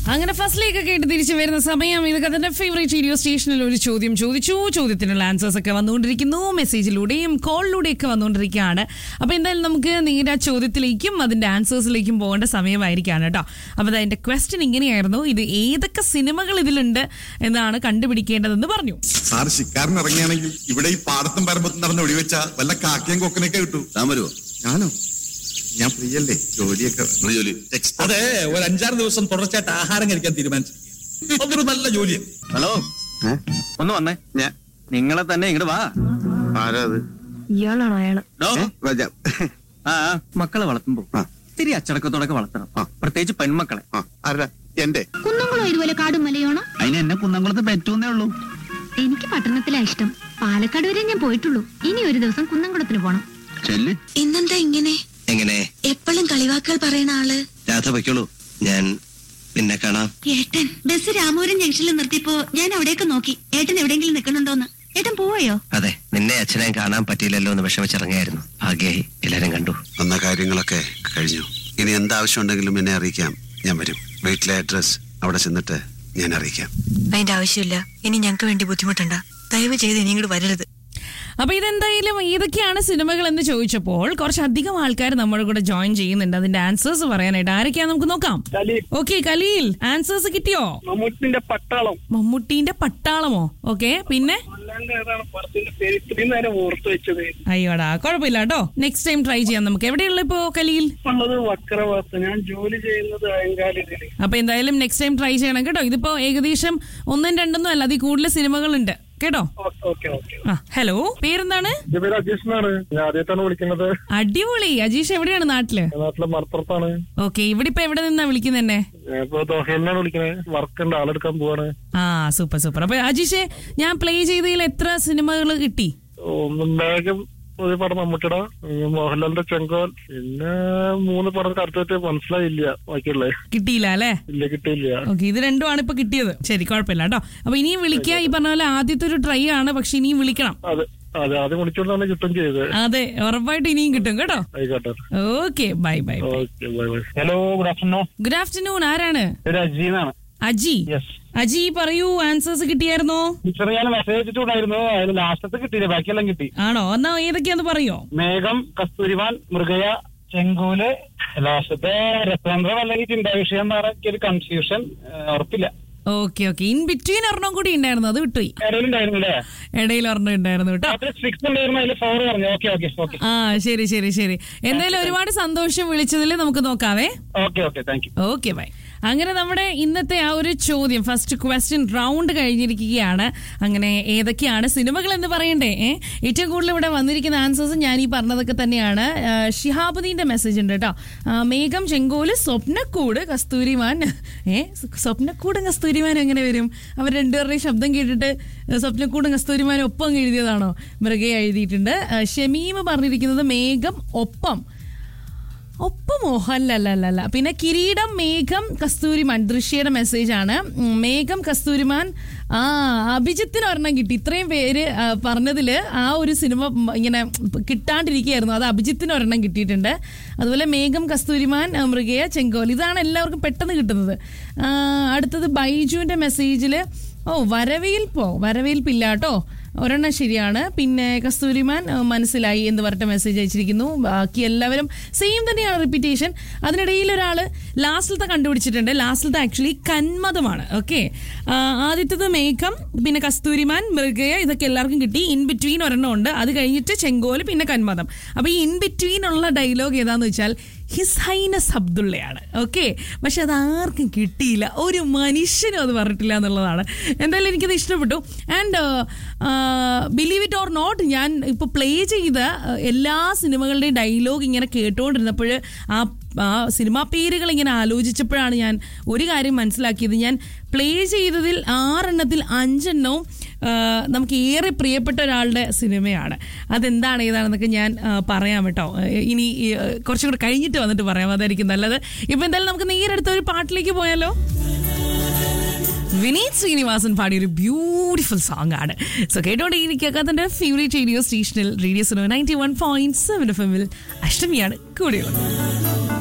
അങ്ങനെ ഫസ്റ്റിലേക്ക് കേട്ട് തിരിച്ചു വരുന്ന സമയം ഇത് കഥന്റെ ഫേവറേറ്റ് റേഡിയോ സ്റ്റേഷനിൽ ഒരു ചോദ്യം ചോദിച്ചു ചോദ്യത്തിനുള്ള ആൻസേഴ്സ് ഒക്കെ വന്നുകൊണ്ടിരിക്കുന്നു മെസ്സേജിലൂടെയും കോളിലൂടെയും ഒക്കെ വന്നുകൊണ്ടിരിക്കുകയാണ് അപ്പൊ എന്തായാലും നമുക്ക് നേരെ ആ ചോദ്യത്തിലേക്കും അതിന്റെ ആൻസേഴ്സിലേക്കും പോകേണ്ട സമയമായിരിക്കാണ് കേട്ടോ അപ്പൊ അതിന്റെ ക്വസ്റ്റ്യൻ ഇങ്ങനെയായിരുന്നു ഇത് ഏതൊക്കെ സിനിമകൾ ഇതിലുണ്ട് എന്നാണ് കണ്ടുപിടിക്കേണ്ടതെന്ന് പറഞ്ഞു സാർ ശിക്കാരൻ ഇറങ്ങിയാണെങ്കിൽ ഇവിടെ ഈ പാടത്തും പരമ്പത്തും നടന്ന് ഒളിവെച്ച വല്ല കാക്കയും കൊക്കനൊക്കെ കിട്ടൂ താൻ വരുമോ ഞാനോ ഞാൻ ഫ്രീ അല്ലേ ജോലിയൊക്കെ എന്ത് ജോലി അതെ ഒരു അഞ്ചാറ് ദിവസം തുടർച്ചയായിട്ട് ആഹാരം കഴിക്കാൻ തീരുമാനിച്ചു അതൊരു നല്ല ജോലിയാണ് ഹലോ ഒന്ന് വന്നേ ഞാൻ നിങ്ങളെ തന്നെ ഇങ്ങോട്ട് വാ ആരാ അത് ഇയാളാണ് അയാള് ഡോ, ആ ആ, മക്കളെ വളർത്തുമ്പോ ആ. ഇത്തിരി അച്ചടക്കത്തോടൊക്കെ വളർത്തണം ആ. പ്രത്യേകിച്ച് പെൺമക്കളെ ആ ആരാ എന്റെ കുന്നംകുളം ഇതുപോലെ കാടും മലയാണോ അതിന് എന്നെ കുന്നംകുളത്ത് പറ്റൂന്നേ ഉള്ളൂ എനിക്ക് പട്ടണത്തിലാ ഇഷ്ടം പാലക്കാട് വരെ ഞാൻ പോയിട്ടുള്ളൂ ഇനി ഒരു ദിവസം കുന്നംകുളത്തിന് പോണം ചെല്ല് ഇന്നെന്താ ഇങ്ങനെ എങ്ങനെ എപ്പോഴും കളിവാക്കുകൾ പറയണ ആള് രാധ വയ്ക്കുള്ളൂ ഞാൻ പിന്നെ കാണാം ഏട്ടൻ ബസ് രാമപുരം ജംഗ്ഷനിൽ നിർത്തിയപ്പോ ഞാൻ അവിടേക്ക് നോക്കി ഏട്ടൻ എവിടെയെങ്കിലും നിൽക്കണുണ്ടോന്ന് ഏട്ടൻ പോയോ അതെ നിന്നെ അച്ഛനെ കാണാൻ പറ്റിയില്ലല്ലോ എന്ന് വിഷമിച്ചിറങ്ങിയായിരുന്നു ഭാഗ്യായി എല്ലാരും കണ്ടു വന്ന കാര്യങ്ങളൊക്കെ കഴിഞ്ഞു ഇനി എന്താവശ്യമുണ്ടെങ്കിലും എന്നെ അറിയിക്കാം ഞാൻ വരും വീട്ടിലെ അഡ്രസ് അവിടെ ചെന്നിട്ട് ഞാൻ അറിയിക്കാം അതിന്റെ ആവശ്യമില്ല ഇനി ഞങ്ങൾക്ക് വേണ്ടി ബുദ്ധിമുട്ടണ്ട ദയവ് ചെയ്ത് ഇനി ഇങ്ങോട്ട് വരരുത് അപ്പൊ ഇതെന്തായാലും ഏതൊക്കെയാണ് സിനിമകൾ എന്ന് ചോദിച്ചപ്പോൾ കുറച്ചധികം ആൾക്കാർ നമ്മുടെ കൂടെ ജോയിൻ ചെയ്യുന്നുണ്ട് അതിന്റെ ആൻസേഴ്സ് പറയാനായിട്ട് ആരൊക്കെയാ നമുക്ക് നോക്കാം ഓക്കെ കലീൽ ആൻസേഴ്സ് കിട്ടിയോ മമ്മൂട്ടിന്റെ പട്ടാളം മമ്മൂട്ടീന്റെ പട്ടാളമോ ഓക്കെ പിന്നെ അല്ലാണ്ട് ഏതാണ് പടത്തിന്റെ പേര് ഇത്രയും നേരം ഓർത്ത് വെച്ചത് അയ്യോടാ കുഴപ്പമില്ല കേട്ടോ നെക്സ്റ്റ് ടൈം ട്രൈ ചെയ്യാം നമുക്ക് എവിടെയുള്ള ഇപ്പോ കലീൽ ഉള്ളത് വക്രവാർത്ത ഞാൻ ജോലി ചെയ്യുന്നത് അയങ്കാലിതില് അപ്പൊ എന്തായാലും നെക്സ്റ്റ് ടൈം ട്രൈ ചെയ്യണം കേട്ടോ ഇതിപ്പോ ഏകദേശം ഒന്നും രണ്ടൊന്നും അല്ല അതിൽ കൂടുതൽ സിനിമകളുണ്ട് കേട്ടോ ഓക്കെ ഓക്കെ ആ ഹലോ പേരെന്താണ് എന്റെ പേര് അജീഷ് എന്നാണ് ഞാൻ ആദ്യമായിട്ടാണ് വിളിക്കുന്നത് അടിപൊളി അജീഷ് എവിടെയാണ് നാട്ടില് ഞാൻ നാട്ടിലെ മലപ്പുറത്താണ് ഓക്കെ ഇവിടെ ഇപ്പൊ എവിടെ നിന്നാ വിളിക്കുന്നത് തന്നെ ഞാൻ ഇപ്പൊ ദോഹയിൽ നിന്നാണ് വിളിക്കുന്നത് വർക്ക് ഉണ്ട് ആളെടുക്കാൻ പോവാണ് ആ സൂപ്പർ സൂപ്പർ അപ്പൊ അജീഷെ ഞാൻ പ്ലേ ചെയ്തതിൽ എത്ര സിനിമകൾ കിട്ടി ഒന്ന് മേഘം ഒരു പടം മമ്മൂട്ടിയുടെ ഉം, മോഹൻലാലിന്റെ ചെങ്കോൽ പിന്നെ മൂന്ന് പടം കറക്റ്റായിട്ട് മനസ്സിലായില്ല ബാക്കിയുള്ളത് കിട്ടിയില്ല അല്ലേ ഇല്ല കിട്ടിയില്ല ഓക്കെ ഇത് രണ്ടുമാണ് ഇപ്പൊ കിട്ടിയത് ശരി കുഴപ്പമില്ല കേട്ടോ അപ്പൊ ഇനിയും വിളിക്കുക ഈ പറഞ്ഞ പോലെ ആദ്യത്തെ ഒരു ട്രൈ ആണ് പക്ഷെ ഇനിയും വിളിക്കണം അതെ അതെ ആദ്യം വിളിച്ചോണ്ടാണ് കിട്ടും ചെയ്തത് അതെ ഉറപ്പായിട്ട് ഇനിയും കിട്ടും കേട്ടോ ആയിക്കോട്ടെ okay bye bye okay bye bye hello good afternoon good afternoon ആരാണ് ഒരു അജീനാണ് അജി യെസ് അജി പറയൂ ആൻസേഴ്സ് കിട്ടിയായിരുന്നോ ടീച്ചർ ഞാൻ മെസ്സേജ് അയച്ചിട്ടുണ്ടായിരുന്നു അതിൽ ലാസ്റ്റത്തെ കിട്ടിയില്ല ബാക്കിയെല്ലാം കിട്ടി ആണോ എന്നാ ഏതൊക്കെയാന്ന് പറയോ മേഘം കസ്തൂരിമാൻ മൃഗയ ചെങ്കൂല് ലാസ്റ്റത്തെ രസതന്ത്രം അല്ലെങ്കിൽ ചിന്താ വിഷയം എന്ന് പറഞ്ഞ ഒരു കൺഫ്യൂഷൻ ഉറപ്പില്ല ഓക്കെ ഓക്കെ ഇൻ ബിറ്റ്വീൻ ഒരെണ്ണം കൂടി ഉണ്ടായിരുന്നു അത് വിട്ടുപോയി ഇടയിലുണ്ടായിരുന്നു അല്ലേ ഇടയിൽ ഒരെണ്ണം ഉണ്ടായിരുന്നു കേട്ടോ അതിൽ സിക്സ് ഉണ്ടായിരുന്നു അതിൽ ഫോർ പറഞ്ഞു ഓക്കെ ഓക്കെ ഓക്കെ ആ ശരി ശരി ശരി എന്തായാലും ഒരുപാട് സന്തോഷം വിളിച്ചതിൽ നമുക്ക് നോക്കാവേ okay okay thank you okay bye അങ്ങനെ നമ്മുടെ ഇന്നത്തെ ആ ഒരു ചോദ്യം ഫസ്റ്റ് ക്വസ്റ്റ്യൻ റൗണ്ട് കഴിഞ്ഞിരിക്കുകയാണ് അങ്ങനെ ഏതൊക്കെയാണ് സിനിമകൾ എന്ന് പറയണ്ടേ ഏ? ഏറ്റവും കൂടുതൽ ഇവിടെ വന്നിരിക്കുന്ന ആൻസേഴ്സ് ഞാൻ ഈ പറഞ്ഞതൊക്കെ തന്നെയാണ് ആ, ഷിഹാബുദ്ദീന്റെ മെസ്സേജ് ഉണ്ട് കേട്ടോ ആ, മേഘം ചെങ്കോല് സ്വപ്നക്കൂട് കസ്തൂരിമാൻ ഏ സ്വപ്നക്കൂടും കസ്തൂരിമാനും എങ്ങനെ വരും അവർ രണ്ടുപേരുടെയും ശബ്ദം കേട്ടിട്ട് സ്വപ്നക്കൂടും കസ്തൂരിമാനും ഒപ്പം അങ്ങ് എഴുതിയതാണോ മൃഗയെ എഴുതിയിട്ടുണ്ട് ആ, ഷമീം പറഞ്ഞിരിക്കുന്നത് മേഘം ഒപ്പം ഒപ്പമോ അല്ല അല്ല അല്ല അല്ല പിന്നെ കിരീടം മേഘം കസ്തൂരിമാൻ ദൃശ്യയുടെ മെസ്സേജ് ആണ് ഉം, മേഘം കസ്തൂരിമാൻ ആ അഭിജിത്തിന് ഒരെണ്ണം കിട്ടി ഇത്രയും പേര് ആ, പറഞ്ഞതില് ആ ഒരു സിനിമ ഉം, ഇങ്ങനെ കിട്ടാണ്ടിരിക്കുകയായിരുന്നു അത് അഭിജിത്തിന് ഒരെണ്ണം കിട്ടിയിട്ടുണ്ട് അതുപോലെ മേഘം കസ്തൂരിമാൻ ആ, മൃഗയ ചെങ്കോൽ ഇതാണ് എല്ലാവർക്കും പെട്ടെന്ന് കിട്ടുന്നത് ആ, അടുത്തത് ബൈജുവിന്റെ മെസ്സേജില് ഓ വരവേൽപ്പോ വരവേൽപ്പില്ല കേട്ടോ ഒരെണ്ണം ശരിയാണ് പിന്നെ കസ്തൂരിമാൻ ആ, മനസ്സിലായി എന്ന് പറഞ്ഞിട്ട് മെസ്സേജ് അയച്ചിരിക്കുന്നു ബാക്കി എല്ലാവരും സെയിം തന്നെയാണ് റിപ്പീറ്റേഷൻ അതിനിടയിൽ ഒരാൾ ലാസ്റ്റിലത്തെ കണ്ടുപിടിച്ചിട്ടുണ്ട് ലാസ്റ്റിലത്തെ ആക്ച്വലി കന്മതമാണ് ഓക്കെ ആദ്യത്തത് മേഘം പിന്നെ കസ്തൂരിമാൻ മൃഗയ ഇതൊക്കെ എല്ലാവർക്കും കിട്ടി ഇൻ ബിറ്റ്വീൻ ഒരെണ്ണം ഉണ്ട് അത് കഴിഞ്ഞിട്ട് ചെങ്കോല് പിന്നെ കന്മതം അപ്പൊ ഈ ഇൻ ബിറ്റ്വീൻ ഉള്ള ഡയലോഗ് ഏതാന്ന് വെച്ചാൽ ഹിസ് ഹൈനസ് അബ്ദുള്ളയാണ് ഓക്കെ പക്ഷെ അത് ആർക്കും കിട്ടിയില്ല ഒരു മനുഷ്യനും അത് പറഞ്ഞിട്ടില്ല എന്നുള്ളതാണ് എന്തായാലും എനിക്കത് ഇഷ്ടപ്പെട്ടു and believe it or not ഞാൻ ഇപ്പോൾ പ്ലേ ചെയ്ത ആ, എല്ലാ സിനിമകളുടെയും ഡയലോഗ് ഇങ്ങനെ കേട്ടുകൊണ്ടിരുന്നപ്പോൾ ആ ആ സിനിമാ പേരുകൾ ഇങ്ങനെ ആലോചിച്ചപ്പോഴാണ് ഞാൻ ഒരു കാര്യം മനസ്സിലാക്കിയത് ഞാൻ പ്ലേ ചെയ്തതിൽ ആറെണ്ണത്തിൽ അഞ്ചെണ്ണവും ആ, നമുക്ക് ഏറെ പ്രിയപ്പെട്ട ഒരാളുടെ സിനിമയാണ് അതെന്താണ് ഏതാണെന്നൊക്കെ ഞാൻ ആ, പറയാം കേട്ടോ ഏ, ഇനി ഈ, ഏ, കുറച്ചും കൂടെ കഴിഞ്ഞിട്ട് വന്നിട്ട് പറയാം അതായിരിക്കും നല്ലത് ഇപ്പൊ എന്തായാലും നമുക്ക് നേരെടുത്ത ഒരു പാട്ടിലേക്ക് പോയാലോ വിനീത് ശ്രീനിവാസൻ പാടിയ ഒരു ബ്യൂട്ടിഫുൾ സോങ് ആണ് സോ കേട്ടോണ്ടിരിക്കുക തന്റെ ഫേവറേറ്റ് റേഡിയോ സ്റ്റേഷനിൽ radio Suno ninety one point seven F എമ്മിൽ അഷ്ടമിയാണ് കൂടെയുള്ളത്